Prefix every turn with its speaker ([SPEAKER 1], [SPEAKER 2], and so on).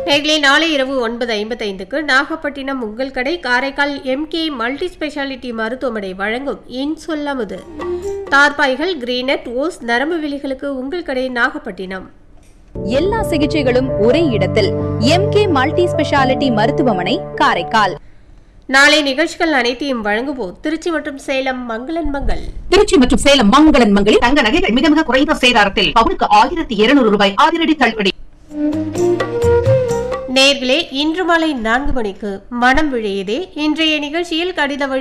[SPEAKER 1] நேர்களே நாளை இரவு ஒன்பது ஐம்பத்தைந்துக்கு நாகப்பட்டினம் உங்கள் கடை காரைக்கால் எம்கே மல்டி ஸ்பெஷாலிட்டி மருத்துவமனை வழங்கும் இன் சொல்லாமுது தார்பாய்கள் கிரீனட் ஓஸ் நரம்பு விலிகளுக்கு உங்கள் கடை நாகப்பட்டினம்
[SPEAKER 2] எல்லா சிகிச்சைகளும் ஒரே இடத்தில் எம்கே மல்டி ஸ்பெஷாலிட்டி மருத்துவமனை காரைக்கால்
[SPEAKER 1] நாளை நிகழ்ச்சிகள் அனைத்தையும் வழங்குவோம் திருச்சி மற்றும் சேலம் மங்களன் மங்கள்
[SPEAKER 3] திருச்சி மற்றும் சேலம் மங்களன் மங்களில் தங்க நகைகள் மிக மிக குறைந்த சேதாரத்தில் பவுனுக்கு ஆயிரத்தி இருநூறு ரூபாய் அதிரடி தள்ளுபடி
[SPEAKER 1] நேர்களே இன்று மாலை நான்கு மணிக்கு மனம் விழையதே இன்றைய நிகழ்ச்சியில் கடித வழி